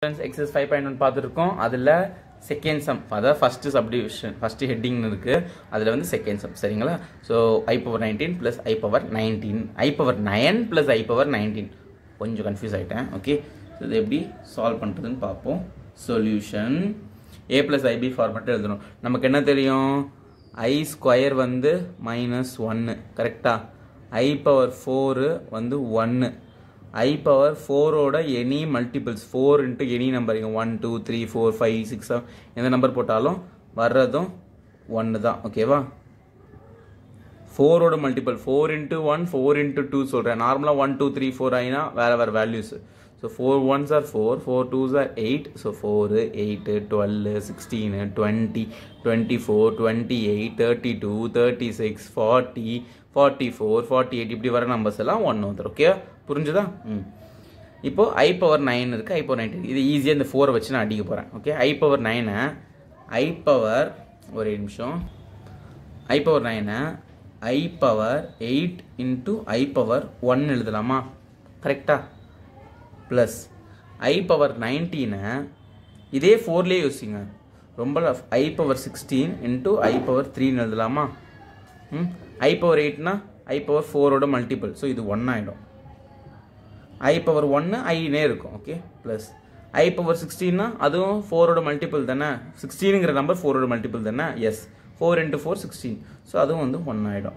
excess five point one பார்த்துருக்கோம் அதில் second sum அதாவது ஃபஸ்ட்டு சப்டிவிஷன் ஃபஸ்ட்டு ஹெட்டிங்னு இருக்குது அதில் வந்து செகண்ட் சம் சரிங்களா so i power nineteen plus i power nineteen i power nine plus i power nineteen கொஞ்சம் கன்ஃபியூஸ் ஆகிட்டேன் ஓகே ஸோ இது எப்படி சால்வ் பண்ணுறதுன்னு பார்ப்போம் solution a plus i b format எழுதணும் நமக்கு என்ன தெரியும் ஐ ஸ்கொயர் வந்து மைனஸ் ஒன்று கரெக்டாக ஐ பவர் ஃபோரு வந்து ஒன்று ஐ பவர் ஃபோரோட any multiples four into any number இங்கே one two three four five six seven எந்த நம்பர் போட்டாலும் வர்றதும் ஒன்று தான் ஓகேவா ஃபோரோட multiple four into one four into two சொல்கிறேன் நார்மலாக ஒன் டூ த்ரீ ஃபோர் ஆகினா வேறு வேறு values so four ones are four four twos are eight so four eight twelve sixteen twenty twenty four twenty eight thirty two thirty six forty forty four forty eight இப்படி வர numbers எல்லாம் ஒன்று வந்துடும் okay புரிஞ்சுதா ம் இப்போ ஐ power nine இருக்குது ஐ power nine இது ஈஸியாக இந்த ஃபோரை வச்சு நான் அடிக்க போகிறேன் ஓகே ஐ பவர் நைனை ஐ பவர் ஒரே நிமிஷம் ஐ பவர் நைனை i power eight into i power one எழுதலாமா கரெக்டா ப்ளஸ் ஐ பவர் நைன்டீனை இதே ஃபோர்லேயே யோசிங்க ரொம்ப i power sixteen into i power த்ரீன்னு எழுதலாமா ம் ஐ பவர் எயிட்னா ஐ பவர் ஃபோரோட மல்டிபிள் ஸோ இது ஒன் ஆகிடும் ஐ பவர் ஒன்று ஐனே இருக்கும் ஓகே ப்ளஸ் ஐ பவர் சிக்ஸ்டீன்னா அதுவும் ஃபோரோட மல்டிபிள் தானே சிக்ஸ்டீனுங்கிற நம்பர் ஃபோரோட மல்டிபிள் தானே yes four into four sixteen so அதுவும் வந்து ஒன் ஆகிடும்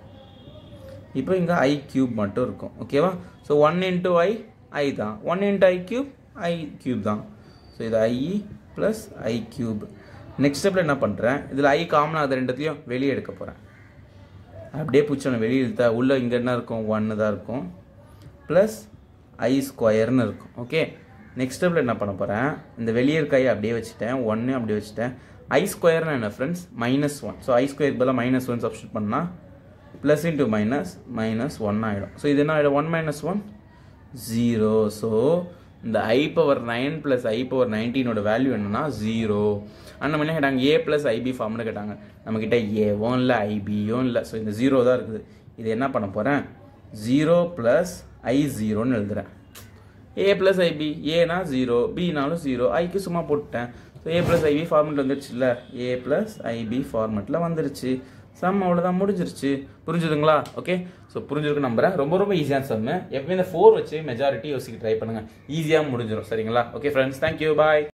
இப்போ இங்கே ஐ கியூப் மட்டும் இருக்கும் ஓகேவா so one into i i தான் one into i cube i cube தான் ஸோ இது i plus i cube next ஸ்டெப்பில் என்ன பண்ணுறேன் இதில் ஐ காமனாக அது ரெண்டுத்தையும் வெளியே எடுக்க போகிறேன் அப்படியே பிடிச்சோன்னு வெளியே இழுத்தா உள்ளே இங்கே என்ன இருக்கும் ஒன்று தான் இருக்கும் ப்ளஸ் ஐ ஸ்கொயர்னு இருக்கும் ஓகே நெக்ஸ்ட் ஸ்டெப்பில் என்ன பண்ண போகிறேன் இந்த வெளியே இருக்க ஐ அப்படியே வச்சுட்டேன் ஒன்று அப்படியே வச்சுட்டேன் ஐ ஸ்கொயர்னு என்ன friends minus one so i ஸ்கொயருக்கு பதிலாக மைனஸ் ஒன் சப்ஸ்டியூட் பண்ணால் plus into minus minus one ஆகிடும் ஸோ இது என்ன ஆகிடும் one minus one zero so இந்த i power nine plus i power நைன்டீனோட வேல்யூ என்னன்னா ஜீரோ ஆனால் நம்ம என்ன கேட்டாங்க ஏ ப்ளஸ் ஐபி ஃபார்ம்னு கேட்டாங்க நம்மக்கிட்ட ஏவும் இல்லை ஐபியும் இல்லை ஸோ இந்த ஜீரோ தான் இருக்குது இது என்ன பண்ண போகிறேன் ஜீரோ ப்ளஸ் ஐ ஜீரோன்னு எழுதுறேன் ஏ ப்ளஸ் ஐபி ஏனா ஜீரோ பினாலும் ஜீரோ ஐக்கு சும்மா போட்டுட்டேன் so A plus IP format வந்துருச்சுல்ல ஏ ப்ளஸ் ஐபி ஃபார்மெட்டில் வந்துருச்சு சம் அவ்வளோதான் முடிஞ்சிருச்சு புரிஞ்சுதுங்களா ஓகே ஸோ புரிஞ்சிருக்கு நம்புறேன் ரொம்ப ரொம்ப ஈஸியான சம்மு எப்பவுமே இந்த ஃபோர் வச்சு மெஜாரிட்டி யோசிக்க ட்ரை பண்ணுங்கள் ஈஸியாக முடிஞ்சிடும் சரிங்களா ஓகே ஃப்ரெண்ட்ஸ் தேங்க்யூ பாய்